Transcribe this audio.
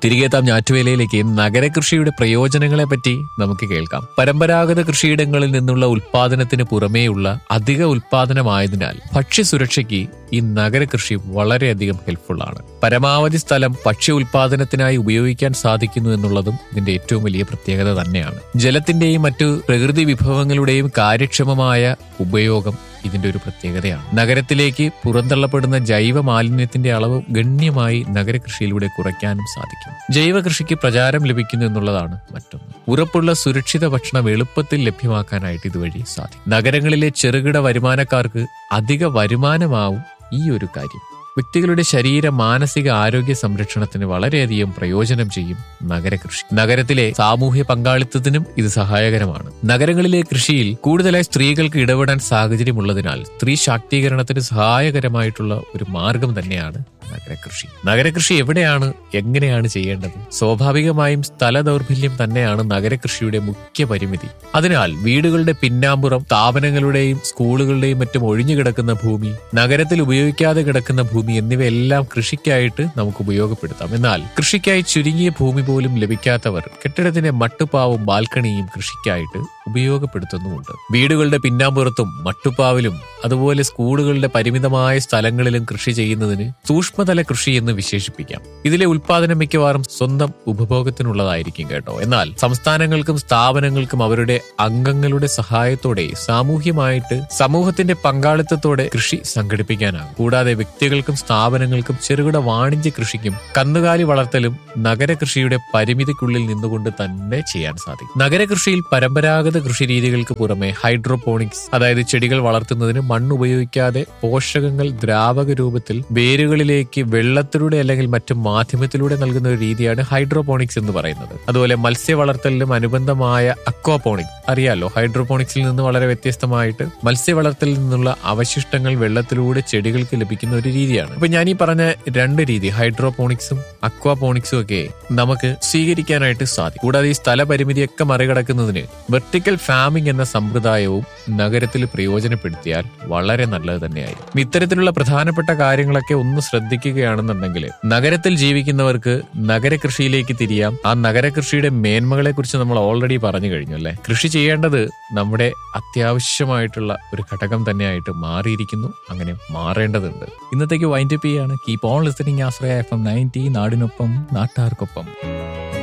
തിരികെ എത്താം ഞാറ്റുവേലയിലേക്ക് നഗരകൃഷിയുടെ പ്രയോജനങ്ങളെ പറ്റി നമുക്ക് കേൾക്കാം പരമ്പരാഗത കൃഷിയിടങ്ങളിൽ നിന്നുള്ള ഉൽപാദനത്തിന് പുറമേയുള്ള അധിക ഉൽപാദനമായതിനാൽ ഭക്ഷ്യസുരക്ഷയ്ക്ക് ഈ നഗരകൃഷി വളരെയധികം ഹെൽപ്ഫുൾ ആണ് പരമാവധി സ്ഥലം ഭക്ഷ്യ ഉൽപാദനത്തിനായി ഉപയോഗിക്കാൻ സാധിക്കുന്നു എന്നുള്ളതും ഇതിന്റെ ഏറ്റവും വലിയ പ്രത്യേകത തന്നെയാണ് ജലത്തിന്റെയും മറ്റു പ്രകൃതി വിഭവങ്ങളുടെയും കാര്യക്ഷമമായ ഉപയോഗം ഇതിന്റെ ഒരു പ്രത്യേകതയാണ് നഗരത്തിലേക്ക് പുറന്തള്ളപ്പെടുന്ന ജൈവ മാലിന്യത്തിന്റെ അളവ് ഗണ്യമായി നഗരകൃഷിയിലൂടെ കുറയ്ക്കാനും സാധിക്കും ജൈവ കൃഷിക്ക് പ്രചാരം ലഭിക്കുന്നു എന്നുള്ളതാണ് മറ്റൊന്ന് ഉറപ്പുള്ള സുരക്ഷിത ഭക്ഷണം എളുപ്പത്തിൽ ലഭ്യമാക്കാനായിട്ട് ഇതുവഴി സാധിക്കും നഗരങ്ങളിലെ ചെറുകിട വരുമാനക്കാർക്ക് അധിക വരുമാനമാവും ഈ ഒരു കാര്യം വ്യക്തികളുടെ ശരീര മാനസിക ആരോഗ്യ സംരക്ഷണത്തിന് വളരെയധികം പ്രയോജനം ചെയ്യും നഗരകൃഷി നഗരത്തിലെ സാമൂഹ്യ പങ്കാളിത്തത്തിനും ഇത് സഹായകരമാണ് നഗരങ്ങളിലെ കൃഷിയിൽ കൂടുതലായി സ്ത്രീകൾക്ക് ഇടപെടാൻ സാഹചര്യമുള്ളതിനാൽ സ്ത്രീ ശാക്തീകരണത്തിന് സഹായകരമായിട്ടുള്ള ഒരു മാർഗം തന്നെയാണ് നഗരകൃഷി നഗരകൃഷി എവിടെയാണ് എങ്ങനെയാണ് ചെയ്യേണ്ടത് സ്വാഭാവികമായും സ്ഥല ദൗർബല്യം തന്നെയാണ് നഗരകൃഷിയുടെ മുഖ്യ പരിമിതി അതിനാൽ വീടുകളുടെ പിന്നാമ്പുറം സ്ഥാപനങ്ങളുടെയും സ്കൂളുകളുടെയും മറ്റും ഒഴിഞ്ഞു കിടക്കുന്ന ഭൂമി നഗരത്തിൽ ഉപയോഗിക്കാതെ കിടക്കുന്ന ഭൂമി എന്നിവയെല്ലാം കൃഷിക്കായിട്ട് നമുക്ക് ഉപയോഗപ്പെടുത്താം എന്നാൽ കൃഷിക്കായി ചുരുങ്ങിയ ഭൂമി പോലും ലഭിക്കാത്തവർ കെട്ടിടത്തിന്റെ മട്ടുപ്പാവും ബാൽക്കണിയും കൃഷിക്കായിട്ട് ഉപയോഗപ്പെടുത്തുന്നുമുണ്ട് വീടുകളുടെ പിന്നാമ്പുറത്തും മട്ടുപ്പാവിലും അതുപോലെ സ്കൂളുകളുടെ പരിമിതമായ സ്ഥലങ്ങളിലും കൃഷി ചെയ്യുന്നതിന് സൂക്ഷ്മതല കൃഷി എന്ന് വിശേഷിപ്പിക്കാം ഇതിലെ ഉൽപാദനം മിക്കവാറും സ്വന്തം ഉപഭോഗത്തിനുള്ളതായിരിക്കും കേട്ടോ എന്നാൽ സംസ്ഥാനങ്ങൾക്കും സ്ഥാപനങ്ങൾക്കും അവരുടെ അംഗങ്ങളുടെ സഹായത്തോടെ സാമൂഹ്യമായിട്ട് സമൂഹത്തിന്റെ പങ്കാളിത്തത്തോടെ കൃഷി സംഘടിപ്പിക്കാനാകും കൂടാതെ വ്യക്തികൾക്കും സ്ഥാപനങ്ങൾക്കും ചെറുകിട വാണിജ്യ കൃഷിക്കും കന്നുകാലി വളർത്തലും നഗരകൃഷിയുടെ പരിമിതിക്കുള്ളിൽ നിന്നുകൊണ്ട് തന്നെ ചെയ്യാൻ സാധിക്കും നഗരകൃഷിയിൽ പരമ്പരാഗത കൃഷി രീതികൾക്ക് പുറമെ ഹൈഡ്രോപോണിക്സ് അതായത് ചെടികൾ വളർത്തുന്നതിന് മണ്ണ് ഉപയോഗിക്കാതെ പോഷകങ്ങൾ ദ്രാവക രൂപത്തിൽ വേരുകളിലേക്ക് വെള്ളത്തിലൂടെ അല്ലെങ്കിൽ മറ്റു മാധ്യമത്തിലൂടെ നൽകുന്ന ഒരു രീതിയാണ് ഹൈഡ്രോപോണിക്സ് എന്ന് പറയുന്നത് അതുപോലെ മത്സ്യ വളർത്തലിനും അനുബന്ധമായ അക്വാപോണിക് അറിയാലോ ഹൈഡ്രോപോണിക്സിൽ നിന്ന് വളരെ വ്യത്യസ്തമായിട്ട് മത്സ്യ വളർത്തലിൽ നിന്നുള്ള അവശിഷ്ടങ്ങൾ വെള്ളത്തിലൂടെ ചെടികൾക്ക് ലഭിക്കുന്ന ഒരു രീതിയാണ് അപ്പൊ ഞാൻ ഈ പറഞ്ഞ രണ്ട് രീതി ഹൈഡ്രോപോണിക്സും അക്വാപോണിക്സും ഒക്കെ നമുക്ക് സ്വീകരിക്കാനായിട്ട് സാധിക്കും കൂടാതെ ഈ സ്ഥലപരിമിതിയൊക്കെ മറികടക്കുന്നതിന് വെർട്ടിക്കൽ ഫാമിംഗ് എന്ന സമ്പ്രദായവും നഗരത്തിൽ പ്രയോജനപ്പെടുത്തിയാൽ വളരെ നല്ലത് തന്നെയായിരിക്കും ഇത്തരത്തിലുള്ള പ്രധാനപ്പെട്ട കാര്യങ്ങളൊക്കെ ഒന്ന് ശ്രദ്ധിക്കുകയാണെന്നുണ്ടെങ്കിൽ നഗരത്തിൽ ജീവിക്കുന്നവർക്ക് നഗരകൃഷിയിലേക്ക് തിരിയാം ആ നഗരകൃഷിയുടെ മേന്മകളെ കുറിച്ച് നമ്മൾ ഓൾറെഡി പറഞ്ഞു കഴിഞ്ഞു അല്ലെ കൃഷി ചെയ്യേണ്ടത് നമ്മുടെ അത്യാവശ്യമായിട്ടുള്ള ഒരു ഘടകം തന്നെയായിട്ട് മാറിയിരിക്കുന്നു അങ്ങനെ മാറേണ്ടതുണ്ട് ഇന്നത്തേക്ക് വൈൻഡപ്പ് ചെയ്യാണ് keep on listening Ashraya F M ninety നാടിനൊപ്പം നാട്ടാർക്കൊപ്പം